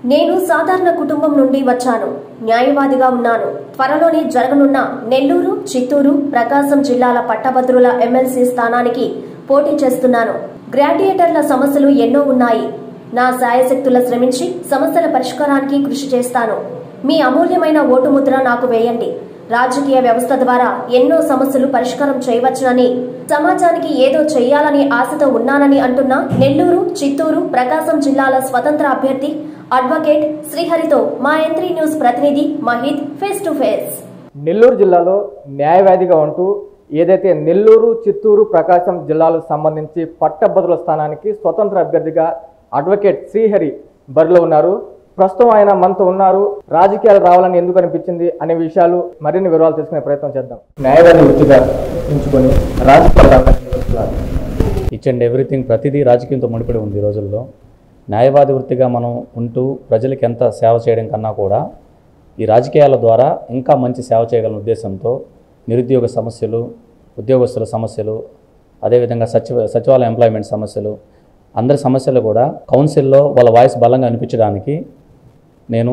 నేను సాధారణ కుటుంబం నుండి వచ్చాను న్యాయవాదిగా ఉన్నాను త్వరలోనే జరగనున్న నెల్లూరు చిత్తూరు ప్రకాశం జిల్లాల పట్టభద్రుల ఎమ్మెల్సీ స్థానానికి పోటీ చేస్తున్నాను గ్రాడ్యుయేటర్ల సమస్యలు ఎన్నో ఉన్నాయి నా శాయశక్తుల శ్రమించి సమస్యల పరిష్కారానికి కృషి చేస్తాను మీ అమూల్యమైన ఓటు ముద్ర నాకు వేయండి రాజకీయ వ్యవస్థ ద్వారా ఎన్నో సమస్యలు పరిష్కారం చేయవచ్చునని సమాజానికి ఏదో చెయ్యాలని ఆశతో ఉన్నానని అంటున్న నెల్లూరు చిత్తూరు ప్రకాశం జిల్లాల స్వతంత్ర అభ్యర్థి అడ్వకేట్ శ్రీహరితో మా ఎంత్రీ న్యూస్ ప్రతినిధి Mahid face to face Nellore జిల్లాలో న్యాయవాదిగా ఉంటూ ఏదైతే నెల్లూరు చిత్తూరు ప్రకాశం జిల్లాలకు సంబంధించి పట్టభద్రుల స్థానానికి స్వతంత్ర అభ్యర్థిగా అడ్వకేట్ శ్రీహరి బరిలో ఉన్నారు ప్రస్తుతం ఆయన మనతో ఉన్నారు రాజకీయాలు రావాలని ఎందుకు అనిపించింది అనే విషయాలు మరిన్ని వివరాలు తెలుసుకునే ప్రయత్నం చేద్దాం న్యాయవాది వృత్తిగా ఎంచుకొని రాజకీయాలు రావాలని ఎందుకు వస్తున్నారు? ఈచ్ అండ్ ఎవ్రీథింగ్ ప్రతిదీ రాజకీయంతో ముడిపడి ఉంది ఈ రోజుల్లో న్యాయవాది వృత్తిగా మనం ఉంటూ ప్రజలకు ఎంత సేవ చేయడం కన్నా కూడా ఈ రాజకీయాల ద్వారా ఇంకా మంచి సేవ చేయగల ఉద్దేశంతో నిరుద్యోగ సమస్యలు ఉద్యోగస్తుల సమస్యలు అదేవిధంగా సచివ సచివాలయ ఎంప్లాయ్మెంట్ సమస్యలు అందరి సమస్యలు కూడా కౌన్సిల్లో వాళ్ళ వాయిస్ బలంగా అనిపించడానికి నేను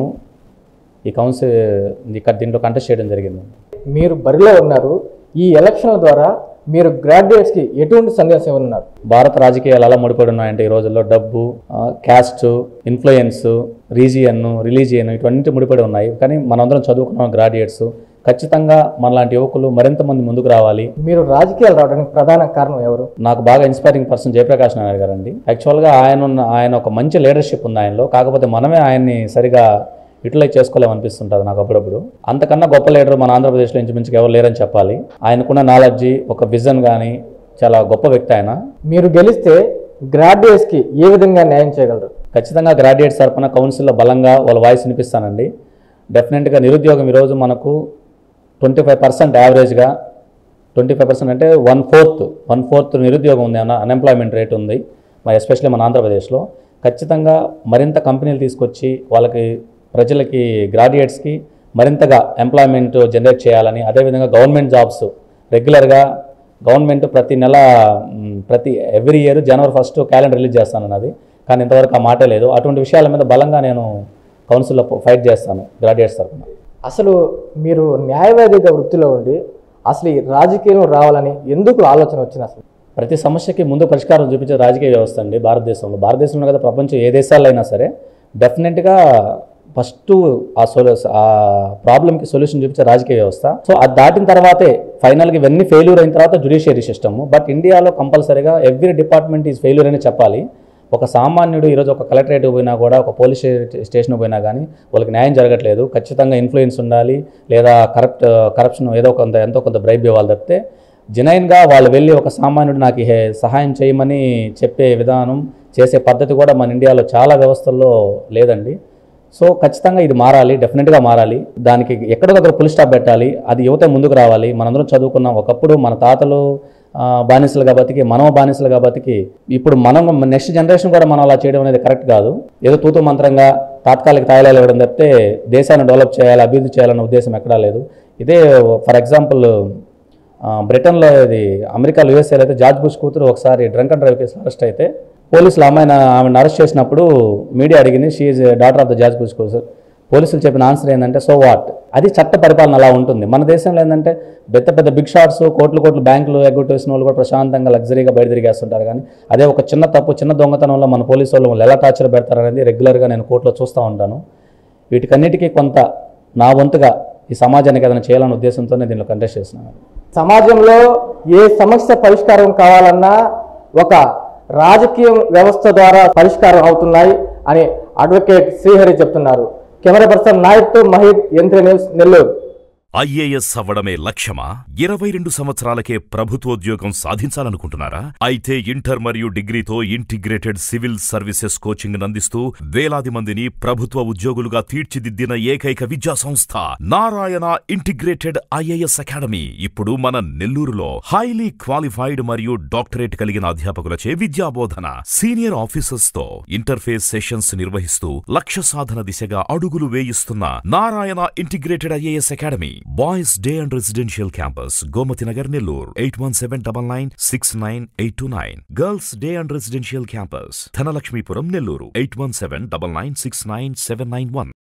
ఈ కౌన్సిల్ ఇక్కడ దీంట్లో కంటెస్ట్ చేయడం జరిగింది మీరు బరిలో ఉన్నారు ఈ ఎలక్షన్ల ద్వారా మీరు గ్రాడ్యుయేట్స్కి ఎటువంటి సందేశం ఇవ్వనున్నారు భారత రాజకీయాలు ఎలా ముడిపడి ఉన్నాయంటే ఈ రోజుల్లో డబ్బు ఆ, క్యాస్ట్ ఇన్ఫ్లుయెన్స్ రీజియన్ రిలీజియన్ ఇటువంటి ముడిపడి ఉన్నాయి కానీ మనందరం చదువుకున్న గ్రాడ్యుయేట్స్ ఖచ్చితంగా మనలాంటి యువకులు మరింత మంది ముందుకు రావాలి మీరు రాజకీయాలు రావడానికి ప్రధాన కారణం ఎవరు నాకు బాగా ఇన్స్పైరింగ్ పర్సన్ జయప్రకాష్ నారాయణ గారు అండి యాక్చువల్గా ఆయన ఉన్న ఆయన ఒక మంచి లీడర్షిప్ ఉంది ఆయనలో కాకపోతే మనమే ఆయన్ని సరిగా యూటిలైజ్ చేసుకోలేమనిపిస్తుంటుంది నాకు అప్పుడప్పుడు అంతకన్నా గొప్ప లీడర్ మన ఆంధ్రప్రదేశ్లో ఇంచుమించుగా ఎవరు లేరని చెప్పాలి ఆయనకున్న నాలెడ్జి ఒక విజన్ కానీ చాలా గొప్ప వ్యక్తి ఆయన మీరు గెలిస్తే గ్రాడ్యుయేట్స్కి ఏ విధంగా న్యాయం చేయగలరు ఖచ్చితంగా గ్రాడ్యుయేట్స్ తరపున కౌన్సిల్లో బలంగా వాళ్ళ వాయిస్ వినిపిస్తానండి డెఫినెట్గా నిరుద్యోగం ఈరోజు మనకు ట్వంటీ ఫైవ్ పర్సెంట్ యావరేజ్గా ట్వంటీ ఫైవ్ పర్సెంట్ అంటే వన్ ఫోర్త్ వన్ ఫోర్త్ నిరుద్యోగం ఉంది అన్న అన్ఎంప్లాయ్మెంట్ రేట్ ఉంది మరి ఎస్పెషల్లీ మన ఆంధ్రప్రదేశ్లో ఖచ్చితంగా మరింత కంపెనీలు తీసుకొచ్చి వాళ్ళకి ప్రజలకి గ్రాడ్యుయేట్స్కి మరింతగా ఎంప్లాయ్మెంట్ జనరేట్ చేయాలని అదేవిధంగా గవర్నమెంట్ జాబ్స్ రెగ్యులర్గా గవర్నమెంట్ ప్రతి నెల మ్, ప్రతి every year January first calendar release చేస్తానన్నది కానీ ఇంతవరకు ఆ మాటే లేదు అటువంటి విషయాల మీద బలంగా నేను కౌన్సిల్లో ఫైట్ చేస్తాను గ్రాడ్యుయేట్స్ తరఫున అసలు మీరు న్యాయవాదిగా వృత్తిలో ఉండి అసలు ఈ రాజకీయంలో రావాలని ఎందుకు ఆలోచన వచ్చింది అసలు ప్రతి సమస్యకి ముందు పరిష్కారం చూపించే రాజకీయ వ్యవస్థ అండి భారతదేశంలో భారతదేశంలో కదా ప్రపంచం ఏ దేశాల్లో అయినా సరే డెఫినెట్గా ఫస్ట్ ఆ సొల్యూ ఆ ప్రాబ్లమ్కి సొల్యూషన్ చూపించే రాజకీయ వ్యవస్థ సో అది దాటిన తర్వాతే ఫైనల్గా ఇవన్నీ ఫెయిల్యూర్ అయిన తర్వాత జుడిషియరీ సిస్టమ్ బట్ ఇండియాలో కంపల్సరీగా ఎవ్రీ డిపార్ట్మెంట్ ఈజ్ ఫెయిల్యూర్ అని చెప్పాలి ఒక సామాన్యుడు ఈరోజు ఒక కలెక్టరేట్ పోయినా కూడా ఒక పోలీస్ స్టేషన్ పోయినా కానీ వాళ్ళకి న్యాయం జరగట్లేదు ఖచ్చితంగా ఇన్ఫ్లుయెన్స్ ఉండాలి లేదా కరప్ట్ కరప్షన్ ఏదో కొంత ఎంతో కొంత బ్రైబ్ ఇవ్వాలి తప్పితే జెనైన్గా వాళ్ళు వెళ్ళి ఒక సామాన్యుడు నాకు ఈ హే- సహాయం చేయమని చెప్పే విధానం చేసే పద్ధతి కూడా మన ఇండియాలో చాలా వ్యవస్థల్లో లేదండి సో ఖచ్చితంగా ఇది మారాలి డెఫినెట్గా మారాలి దానికి ఎక్కడో దగ్గర పులి స్టాప్ పెట్టాలి అది యువత ముందుకు రావాలి మనందరం చదువుకున్నాం ఒకప్పుడు మన తాతలు ఆ, బానిసలుగా బతికి మనం బానిసలుగా బతికి ఇప్పుడు మనం నెక్స్ట్ జనరేషన్ కూడా మనం అలా చేయడం అనేది కరెక్ట్ కాదు ఏదో తూతు మంత్రంగా తాత్కాలిక తాయిలాలు ఇవ్వడం తప్పితే దేశాన్ని డెవలప్ చేయాలి అభివృద్ధి చేయాలన్న ఉద్దేశం ఎక్కడా లేదు ఇదే ఫర్ ఎగ్జాంపుల్ ఆ, బ్రిటన్లో ఇది అమెరికాలో యూఎస్ఏలో అయితే జార్జ్ బుష్ కూతురు ఒకసారి డ్రంక్ అండ్ డ్రైవ్ కేసులో అరెస్ట్ అయితే పోలీసులు అమ్మాయిని ఆమెను అరెస్ట్ చేసినప్పుడు మీడియా అడిగింది she daughter of the George Bush కూతురు పోలీసులు చెప్పిన ఆన్సర్ ఏంటంటే సో వాట్ అది చట్ట పరిపాలన అలా ఉంటుంది మన దేశంలో ఏంటంటే పెద్ద పెద్ద బిగ్ షాట్స్ కోట్లు కోట్లు బ్యాంకులు ఎగ్గొట్టేసిన వాళ్ళు కూడా ప్రశాంతంగా లగ్జరీగా బయట తిరిగేస్తుంటారు కానీ అదే ఒక చిన్న తప్పు చిన్న దొంగతనంలో మన పోలీసు వాళ్ళు వాళ్ళు ఎలా టార్చర్ పెడతారనేది రెగ్యులర్గా నేను కోర్టులో చూస్తూ ఉంటాను వీటికన్నిటికీ కొంత నా వంతుగా ఈ సమాజానికి ఏదైనా చేయాలనే ఉద్దేశంతోనే దీనిలో కంటెస్ట్ చేస్తున్నాను సమాజంలో ఏ సమస్య పరిష్కారం కావాలన్నా ఒక రాజకీయ వ్యవస్థ ద్వారా పరిష్కారం అవుతున్నాయి అని అడ్వకేట్ శ్రీహరి చెప్తున్నారు కెమెరా పర్సన్ నాయక్తో మహిద్ యంత్ర న్యూస్ నెల్లూరు ఐఏఎస్ అవ్వడమే లక్ష్యమా ఇరవై రెండు సంవత్సరాలకే ప్రభుత్వోద్యోగం సాధించాలనుకుంటున్నారా అయితే ఇంటర్ మరియు డిగ్రీతో ఇంటిగ్రేటెడ్ సివిల్ సర్వీసెస్ కోచింగ్ అందిస్తూ వేలాది మందిని ప్రభుత్వ ఉద్యోగులుగా తీర్చిదిద్దిన ఏకైక విద్యా సంస్థ నారాయణ ఇంటిగ్రేటెడ్ ఐఏఎస్ అకాడమీ ఇప్పుడు మన నెల్లూరులో హైలీ క్వాలిఫైడ్ మరియు డాక్టరేట్ కలిగిన అధ్యాపకులచే విద్యాబోధన సీనియర్ ఆఫీసర్స్ తో ఇంటర్ఫేస్ సెషన్స్ నిర్వహిస్తూ లక్ష్య సాధన దిశగా అడుగులు వేయిస్తున్న Narayana integrated IAS academy boys day and residential campus Gomathi Nagar Nellore eight one seven double nine six nine eight two nine girls day and residential campus Dhanalakshmipuram Nellore eight one seven double nine six nine seven nine one